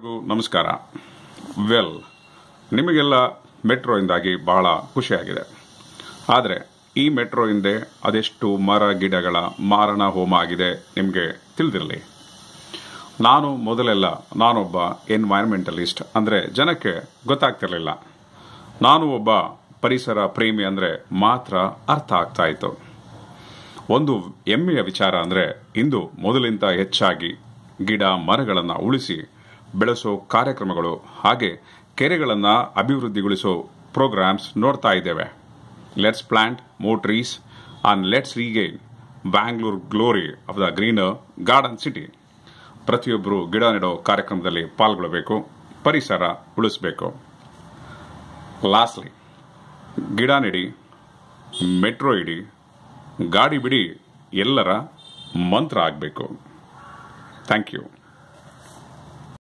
ಎಲ್ಲರಿಗೂ ನಮಸ್ಕಾರ ವೆಲ್ ನಿಮಗೆಲ್ಲ ಮೆಟ್ರೋಯಿಂದಾಗಿ ಬಹಳ ಖುಷಿಯಾಗಿದೆ ಆದರೆ ಈ ಮೆಟ್ರೋ ಹಿಂದೆ ಅದೆಷ್ಟು ಮರ ಗಿಡಗಳ ಮಾರಣ ಹೋಮ ಆಗಿದೆ ನಿಮಗೆ ತಿಳಿದಿರಲಿ ನಾನು ಮೊದಲೆಲ್ಲ ನಾನೊಬ್ಬ ಎನ್ವೈರ್ಮೆಂಟಲಿಸ್ಟ್ ಅಂದರೆ ಜನಕ್ಕೆ ಗೊತ್ತಾಗ್ತಿರ್ಲಿಲ್ಲ ನಾನು ಒಬ್ಬ ಪರಿಸರ ಪ್ರೇಮಿ ಅಂದರೆ ಮಾತ್ರ ಅರ್ಥ ಆಗ್ತಾ ಇತ್ತು ಒಂದು ಹೆಮ್ಮೆಯ ವಿಚಾರ ಅಂದರೆ ಇಂದು ಮೊದಲಿಂದ ಹೆಚ್ಚಾಗಿ ಗಿಡ ಮರಗಳನ್ನು ಉಳಿಸಿ ಬೆಳೆಸೋ ಕಾರ್ಯಕ್ರಮಗಳು ಹಾಗೆ ಕೆರೆಗಳನ್ನು ಅಭಿವೃದ್ಧಿಗೊಳಿಸೋ ಪ್ರೋಗ್ರಾಮ್ಸ್ ನೋಡ್ತಾ ಇದ್ದೇವೆ let's plant more trees and let's regain Bangalore glory of the greener garden city ಪ್ರತಿಯೊಬ್ಬರು ಗಿಡ ನೆಡೋ ಕಾರ್ಯಕ್ರಮದಲ್ಲಿ ಪಾಲ್ಗೊಳ್ಳಬೇಕು ಪರಿಸರ ಉಳಿಸಬೇಕು ಲಾಸ್ಟ್ಲಿ ಗಿಡ ನೆಡಿ ಮೆಟ್ರೋ ಇಡಿ ಗಾಡಿ ಬಿಡಿ ಎಲ್ಲರ ಮಂತ್ರ ಆಗಬೇಕು ಥ್ಯಾಂಕ್ ಯು